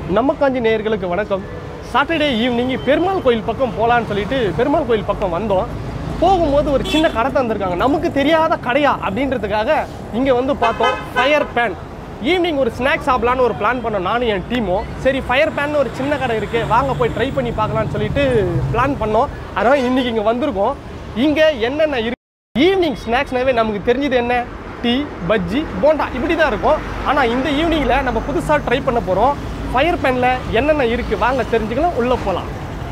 நம்ம காஞ்சி நேயர்களுக்கு வணக்கம் சாட்டர்டே ஈவினிங் பெருமாள் கோயில் பக்கம் போகலான்னு சொல்லிட்டு பெருமாள் கோயில் பக்கம் வந்தோம் போகும்போது ஒரு சின்ன கடை தந்திருக்காங்க நமக்கு தெரியாத கடையா அப்படின்றதுக்காக இங்கே வந்து பார்த்தோம் ஃபயர் பேன் ஈவினிங் ஒரு ஸ்நாக்ஸ் சாப்பிடலான்னு ஒரு பிளான் பண்ணோம் நானும் என் டீமும் சரி ஃபயர் பேன் ஒரு சின்ன கடை இருக்குது வாங்க போய் ட்ரை பண்ணி பார்க்கலான்னு சொல்லிட்டு பிளான் பண்ணோம் அதனால் இன்றைக்கி இங்கே வந்திருக்கோம் இங்கே என்னென்ன இருக்கு ஈவினிங் ஸ்நாக்ஸ்னாவே நமக்கு தெரிஞ்சது என்ன டீ பஜ்ஜி போண்டா இப்படி தான் இருக்கும் ஆனால் இந்த ஈவினிங்கில் நம்ம புதுசாக ட்ரை பண்ண போகிறோம் ஃபயர் பேனில் என்னென்ன இருக்குது வாங்க தெரிஞ்சுக்கலாம் உள்ளே போகலாம்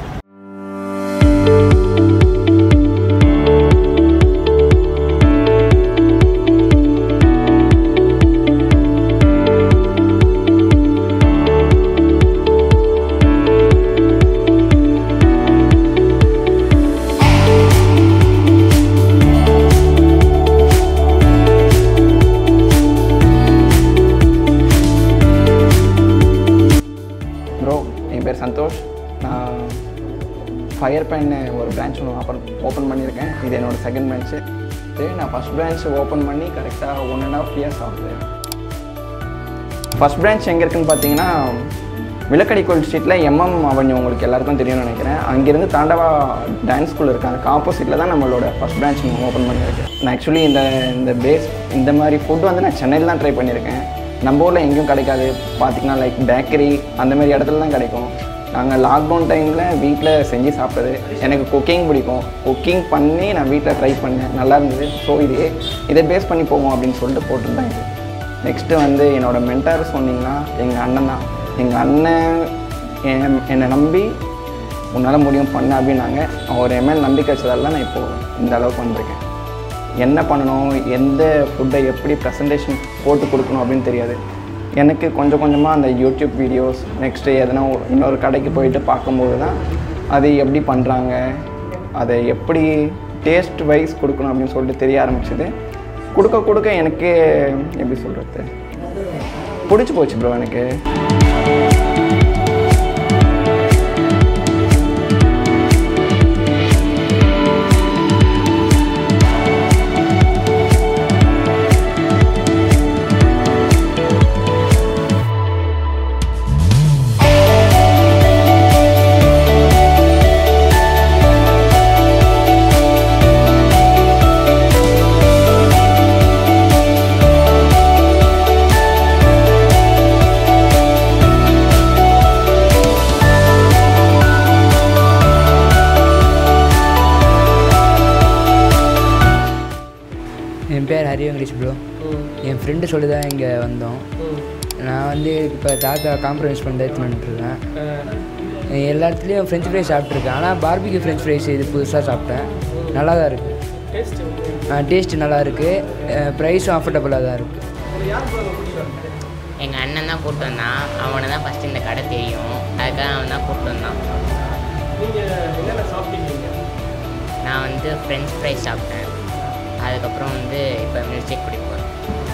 ப்ரோ என் பேர் சந்தோஷ் நான் ஃபயர் பேன் ஒரு பிரான்ச் ஒன்று ஓப்பன் ஓப்பன் பண்ணியிருக்கேன் இது என்னோட செகண்ட் பிரான்ச்சு சரி நான் ஃபஸ்ட் பிரான்ச் ஓப்பன் பண்ணி கரெக்டாக ஒன் அண்ட் ஆஃப் இயர்ஸ் ஆகுது ஃபஸ்ட் பிரான்ச் எங்கே இருக்குன்னு பார்த்தீங்கன்னா விளக்கடி கோயில் ஸ்ட்ரீட்டில் எம்எம் அவன்யூ உங்களுக்கு எல்லாருக்கும் தெரியும்னு நினைக்கிறேன் அங்கேருந்து தாண்டவா டான்ஸ் ஸ்கூல் இருக்கு அதுக்கு ஆப்போசிட்டில் தான் நம்மளோட ஃபஸ்ட் பிரான்ச் ஓப்பன் பண்ணியிருக்கேன் நான் ஆக்சுவலி இந்த இந்த பேஸ் இந்த மாதிரி ஃபுட் வந்து நான் சென்னையில் தான் ட்ரை பண்ணியிருக்கேன் நம்ம ஊரில் எங்கேயும் கிடைக்காது பார்த்தீங்கன்னா லைக் பேக்கரி அந்த மாதிரி இடத்துல தான் கிடைக்கும் நாங்கள் லாக்டவுன் டைமில் வீட்டில் செஞ்சு சாப்பிட்டது எனக்கு குக்கிங் பிடிக்கும் குக்கிங் பண்ணி நான் வீட்டில் ட்ரை பண்ணேன் நல்லா இருந்தது ஸோ இதே இதை பேஸ் பண்ணி போவோம் அப்படின்னு சொல்லிட்டு போட்டிருந்தேன் இது நெக்ஸ்ட்டு வந்து என்னோட மென்டார் சொன்னீங்கன்னா எங்கள் அண்ணன் தான் எங்கள் அண்ணன் என் என்னை நம்பி உன்னால் முடியும் பண்ண அப்படின்னாங்க அவர் என் மேல் நம்பிக்கை வச்சதால தான் நான் இப்போது இந்த அளவுக்கு வந்திருக்கேன் என்ன பண்ணணும் எந்த ஃபுட்டை எப்படி ப்ரெசன்டேஷன் போட்டு கொடுக்கணும் அப்படின்னு தெரியாது எனக்கு கொஞ்சம் கொஞ்சமாக அந்த யூடியூப் வீடியோஸ் நெக்ஸ்ட்டு எதனா ஒரு- இன்னொரு கடைக்கு போயிட்டு பார்க்கும்போது தான் அது எப்படி பண்ணுறாங்க அதை எப்படி டேஸ்ட் வைஸ் கொடுக்கணும் அப்படின்னு சொல்லிட்டு தெரிய ஆரம்பிச்சது கொடுக்க கொடுக்க எனக்கு எப்படி சொல்கிறது பிடிச்சி போச்சு ப்ரோ எனக்கு என் பேர் ஹரி வெங்கடேஷ் ப்ரோ என் ஃப்ரெண்டு சொல்லி தான் இங்கே வந்தோம் நான் வந்து இப்போ தாத்தா காம்ப்ரமைஸ் பண்ணி எடுத்துட்டுருக்கேன் எல்லா இடத்துலையும் ஃப்ரெஞ்ச் ஃப்ரைஸ் சாப்பிட்ருக்கேன் ஆனால் பார்பிக்யூ ஃப்ரெஞ்ச் ஃப்ரைஸ் இது புதுசாக சாப்பிட்டேன் நல்லா தான் இருக்குது டேஸ்ட்டு நல்லா இருக்குது ப்ரைஸும் அஃபோர்டபுளாக தான் இருக்குது எங்கள் அண்ணன் தான் கூப்பிட்டு வந்தான் அவனை தான் ஃபஸ்ட்டு இந்த கடை தெரியும் அதுக்காக அவன் தான் கூப்பிட்டு வந்தான் நீங்கள் என்னென்ன சாப்பிட்டீங்க நான் வந்து ஃப்ரெஞ்ச் ஃப்ரைஸ் சாப்பிட்டேன் அதுக்கப்புறம் வந்து இப்போ மில்க் ஷேக் குடிக்க போகிறேன்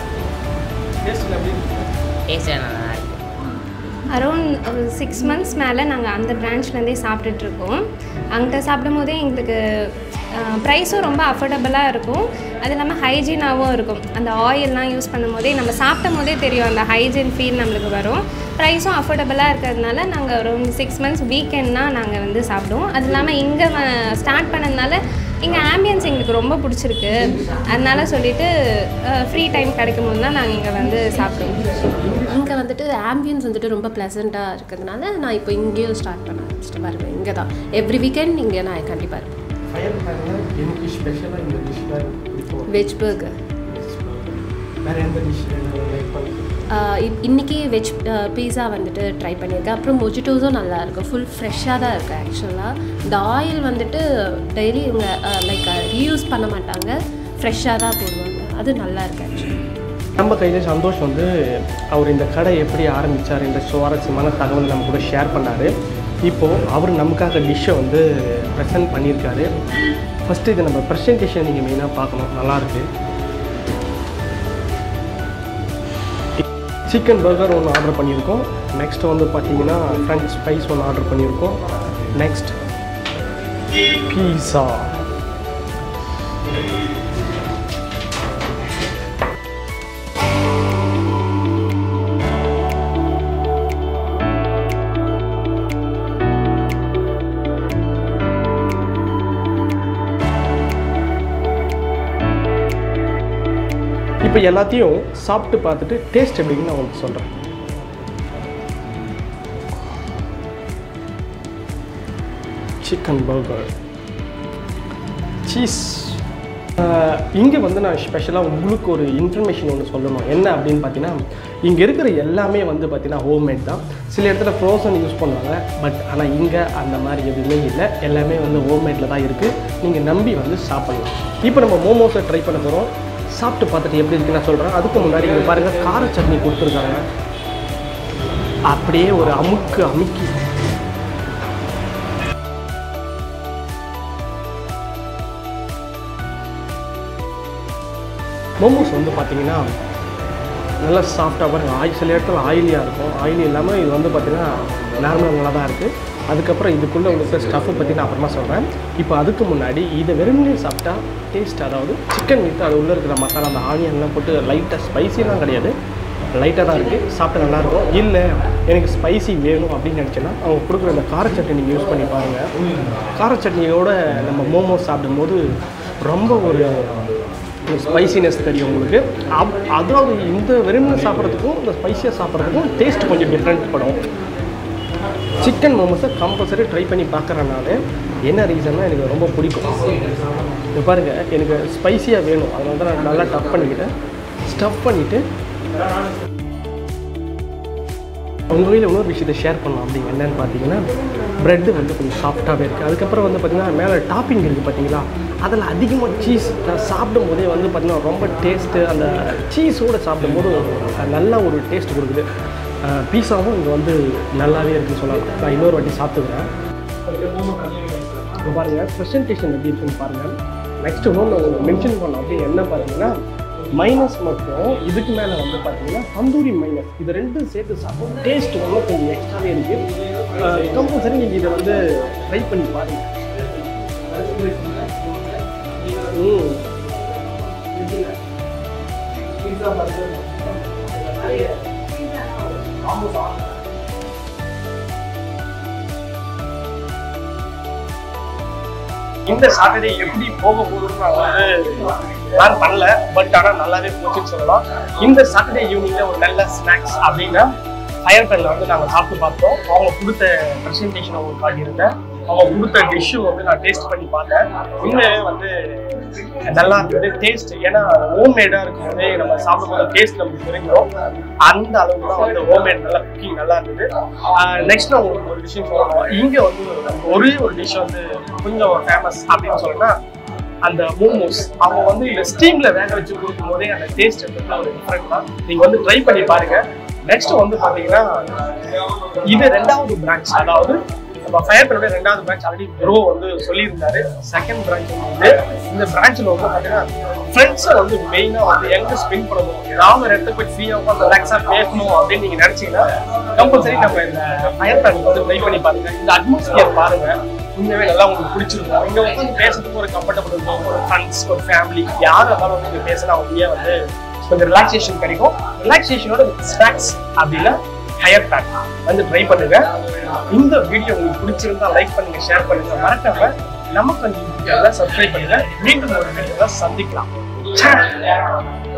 டேஸ்ட் எப்படி டேஸ்ட் நல்லா இருக்கு அரௌண்ட் ஒரு சிக்ஸ் மந்த்ஸ் மேலே நாங்கள் அந்த பிரான்ச்லேருந்தே சாப்பிட்டுட்ருக்கோம் அங்கிட்ட சாப்பிடும் போதே எங்களுக்கு ப்ரைஸும் ரொம்ப அஃபோர்டபுளாக இருக்கும் அது இல்லாமல் ஹைஜீனாகவும் இருக்கும் அந்த ஆயில்லாம் யூஸ் பண்ணும் போதே நம்ம சாப்பிடும் போதே தெரியும் அந்த ஹைஜீன் ஃபீல் நம்மளுக்கு வரும் ப்ரைஸும் அஃபோர்டபுளாக இருக்கிறதுனால நாங்கள் ஒரு சிக்ஸ் மந்த்ஸ் வீக்கெண்ட்னா நாங்கள் வந்து சாப்பிடுவோம் அது இல்லாமல் இங்கே ஸ்டார்ட் பண்ணதுனால இங்கே ஆம்பியன்ஸ் எங்களுக்கு ரொம்ப பிடிச்சிருக்கு அதனால சொல்லிட்டு ஃப்ரீ டைம் கிடைக்கும் போது தான் நாங்கள் இங்கே வந்து சாப்பிடுவோம் இங்கே வந்துட்டு ஆம்பியன்ஸ் வந்துட்டு ரொம்ப ப்ளசண்ட்டாக இருக்கிறதுனால நான் இப்போ இங்கேயும் ஸ்டார்ட் பண்ண ஆரம்பிச்சிட்டு வருவேன் இங்கே தான் எவ்ரி வீக்கெண்ட் இங்கே நான் கண்டிப்பாக இருப்பேன் ஃபயர் பேனில் எனக்கு ஸ்பெஷலாக இந்த டிஷ் தான் எனக்கு பிடிக்கும் வெஜ் பர்கர் வேறு எந்த டிஷ் லைக் பண்ணுறேன் இன்றைக்கி வெஜ் பீஸா வந்துட்டு ட்ரை பண்ணியிருக்கேன் அப்புறம் மொஜிட்டோஸும் நல்லா இருக்கும் ஃபுல் ஃப்ரெஷ்ஷாக தான் இருக்குது ஆக்சுவலாக இந்த ஆயில் வந்துட்டு டெய்லி இவங்க லைக் ரீயூஸ் பண்ண மாட்டாங்க ஃப்ரெஷ்ஷாக தான் போடுவாங்க அது நல்லா இருக்கு ஆக்சுவலி நம்ம கையில் சந்தோஷ் வந்து அவர் இந்த கடை எப்படி ஆரம்பித்தார் இந்த சுவாரஸ்யமான தகவல் நம்ம கூட ஷேர் பண்ணார் இப்போது அவர் நமக்காக டிஷ்ஷை வந்து ப்ரெசென்ட் பண்ணியிருக்காரு ஃபஸ்ட்டு இது நம்ம ப்ரெசன்டேஷன் நீங்கள் மெயினாக பார்க்கணும் நல்லாயிருக்கு சிக்கன் பர்கர் ஒன்று ஆர்டர் பண்ணியிருக்கோம் நெக்ஸ்ட் வந்து பார்த்தீங்கன்னா ஃப்ரெஞ்ச் ஃப்ரைஸ் ஒன்று ஆர்டர் பண்ணியிருக்கோம் நெக்ஸ்ட் பீஸா இப்போ எல்லாத்தையும் சாப்பிட்டு பார்த்துட்டு டேஸ்ட் எப்படின்னு நான் உங்களுக்கு சொல்கிறேன் சிக்கன் பர்கர் சீஸ் இங்கே வந்து நான் ஸ்பெஷலாக உங்களுக்கு ஒரு இன்ஃபர்மேஷன் ஒன்று சொல்லணும் என்ன அப்படின்னு பார்த்தீங்கன்னா இங்கே இருக்கிற எல்லாமே வந்து பார்த்தீங்கன்னா ஹோம்மேட் தான் சில இடத்துல ஃப்ரோசன் யூஸ் பண்ணுவாங்க பட் ஆனால் இங்கே அந்த மாதிரி எதுவுமே இல்லை எல்லாமே வந்து ஹோம்மேடில் தான் இருக்குது நீங்கள் நம்பி வந்து சாப்பிடலாம் இப்போ நம்ம மோமோஸை ட்ரை பண்ண போகிறோம் சாப்பிட்டு பார்த்துட்டு எப்படி இருக்குன்னு நான் சொல்கிறேன் அதுக்கு முன்னாடி இங்கே பாருங்கள் கார சட்னி கொடுத்துருக்காங்க அப்படியே ஒரு அமுக்கு அமுக்கி மோமோஸ் வந்து பார்த்தீங்கன்னா நல்லா சாஃப்டாக பாருங்க ஆயில் சில இடத்துல ஆயிலியாக இருக்கும் ஆயிலி இல்லாமல் இது வந்து பார்த்தீங்கன்னா நார்மல் நல்லா தான் இருக்குது அதுக்கப்புறம் இதுக்குள்ளே உள்ள ஸ்டஃப்பை பற்றி நான் அப்புறமா சொல்கிறேன் இப்போ அதுக்கு முன்னாடி இதை வெறுமனே சாப்பிட்டா டேஸ்ட் அதாவது சிக்கன் வித்து அது உள்ளே இருக்கிற மசாலா அந்த ஆனியன்லாம் போட்டு லைட்டாக ஸ்பைசிலாம் கிடையாது லைட்டாக தான் இருக்குது சாப்பிட்டா நல்லாயிருக்கும் இல்லை எனக்கு ஸ்பைசி வேணும் அப்படின்னு நினச்சேன்னா அவங்க கொடுக்குற அந்த கார சட்னி நீங்கள் யூஸ் பண்ணி பாருங்கள் கார சட்னியோட நம்ம மோமோஸ் சாப்பிடும்போது ரொம்ப ஒரு ஸ்பைசினஸ் தெரியும் உங்களுக்கு அப் அதாவது இந்த வெறுமனை சாப்பிட்றதுக்கும் இந்த ஸ்பைசியாக சாப்பிட்றதுக்கும் டேஸ்ட் கொஞ்சம் டிஃப்ரெண்ட் படும் சிக்கன் மோமோஸை கம்பல்சரி ட்ரை பண்ணி பார்க்குறேன் நான் என்ன ரீசன்னா எனக்கு ரொம்ப பிடிக்கும் இது பாருங்கள் எனக்கு ஸ்பைசியாக வேணும் அதனால தான் நான் நல்லா டப் பண்ணிக்கிட்டேன் ஸ்டஃப் பண்ணிவிட்டு உங்கள் கையில் இன்னொரு விஷயத்தை ஷேர் பண்ணலாம் அப்படி என்னன்னு பார்த்தீங்கன்னா ப்ரெட்டு வந்து கொஞ்சம் சாஃப்டாகவே இருக்குது அதுக்கப்புறம் வந்து பார்த்தீங்கன்னா மேலே டாப்பிங் இருக்குது பார்த்தீங்களா அதில் அதிகமாக சீஸ் நான் சாப்பிடும் போதே வந்து பார்த்தீங்கன்னா ரொம்ப டேஸ்ட்டு அந்த சீஸோடு சாப்பிடும்போது நல்ல ஒரு டேஸ்ட் கொடுக்குது பீஸாவும் இங்கே வந்து நல்லாவே இருக்குன்னு சொல்லலாம் நான் இன்னொரு வாட்டி சாப்பிட்டுக்கிறேன் இப்போ பாருங்கள் ப்ரெசன்டேஷன் எப்படி இருக்குன்னு பாருங்கள் நெக்ஸ்ட் இன்னொன்று உங்களுக்கு மென்ஷன் பண்ணோம் அப்படின்னு என்ன பார்த்தீங்கன்னா மைனஸ் மட்டும் இதுக்கு மேலே வந்து பார்த்தீங்கன்னா தந்தூரி மைனஸ் இது ரெண்டும் சேர்த்து சாப்பிடும் டேஸ்ட் இன்னும் கொஞ்சம் எக்ஸ்ட்ராவே இருக்குது கம்பல்சரி நீங்கள் இதை வந்து ட்ரை பண்ணி பாருங்கள் ம் இந்த சாட்டர்டே எப்படி போக போகுதுன்னு நான் வந்து பிளான் பண்ணல பட் ஆனால் நல்லாவே போச்சுன்னு சொல்லலாம் இந்த சாட்டர்டே ஈவினிங்ல ஒரு நல்ல ஸ்நாக்ஸ் அப்படின்னா ஃபயர் பெல்ல வந்து நாங்கள் சாப்பிட்டு பார்த்தோம் அவங்க கொடுத்த ப்ரெசன்டேஷன் அவங்களுக்கு காட்டியிருந்தேன் அவங்க கொடுத்த டிஷ்ஷு வந்து நான் டேஸ்ட் பண்ணி பார்த்தேன் உண்மையாவே வந்து நல்லா இருந்தது டேஸ்ட் ஏன்னா ஹோம்மேடாக இருக்கும்போதே நம்ம சாப்பிடும்போது டேஸ்ட் நமக்கு தெரிஞ்சிடும் அந்த அளவுக்கு தான் வந்து ஹோம்மேட் நல்லா குக்கிங் நல்லா இருந்தது நெக்ஸ்ட் நான் உங்களுக்கு ஒரு விஷயம் சொல்லணும் இங்கே வந்து ஒரே ஒரு டிஷ் வந்து கொஞ்சம் ஃபேமஸ் அப்படின்னு சொல்லணும்னா அந்த மோமோஸ் அவங்க வந்து இந்த ஸ்டீம்ல வேக வச்சு கொடுக்கும் போதே அந்த டேஸ்ட் வந்து ஒரு டிஃப்ரெண்ட் தான் நீங்க வந்து ட்ரை பண்ணி பாருங்க நெக்ஸ்ட் வந்து பாத்தீங்கன்னா இது ரெண்டாவது பிரான்ச் அதாவது நம்ம ஃபயர் பண்ணோட ரெண்டாவது பிரான்ச் ஆல்ரெடி ப்ரோ வந்து சொல்லியிருந்தாரு செகண்ட் பிரான்ச் வந்து இந்த பிரான்ச்ல வந்து பாத்தீங்கன்னா ஃப்ரெண்ட்ஸை வந்து மெயினா வந்து எங்க ஸ்பெண்ட் பண்ணணும் ஏதாவது ஒரு இடத்துக்கு போய் ஃப்ரீயா உட்காந்து ரிலாக்ஸா பேசணும் அப்படின்னு நீங்க நினைச்சீங்கன்னா கம்பல்சரி நம்ம இந்த ஃபயர் பிளான் வந்து ட்ரை பண்ணி பாருங்க இந்த அட்மாஸ்பியர் பாருங்க உண்மையாவே நல்லா உங்களுக்கு பிடிச்சிருக்கும் இங்க உட்காந்து பேசுறதுக்கு ஒரு கம்ஃபர்டபுள் இருக்கும் ஒரு ஃப்ரெண்ட்ஸ் ஒரு ஃபேமிலி யார் இருந்தாலும் வந்து இங்க பேசினா உண்மையா வந்து கொஞ்சம் ரிலாக்ஸேஷன் கிடைக்கும் ரிலாக்ஸேஷனோட ஸ்நாக்ஸ் அப்படின்னா ஹையர் பேக் வந்து ட்ரை பண்ணுங்க இந்த வீடியோ உங்களுக்கு பிடிச்சிருந்தா லைக் பண்ணுங்க ஷேர் பண்ணுங்க மறக்காம நமக்கு வந்து சப்ஸ்கிரைப் பண்ணுங்க மீண்டும் ஒரு வீடியோல சந்திக்கலாம்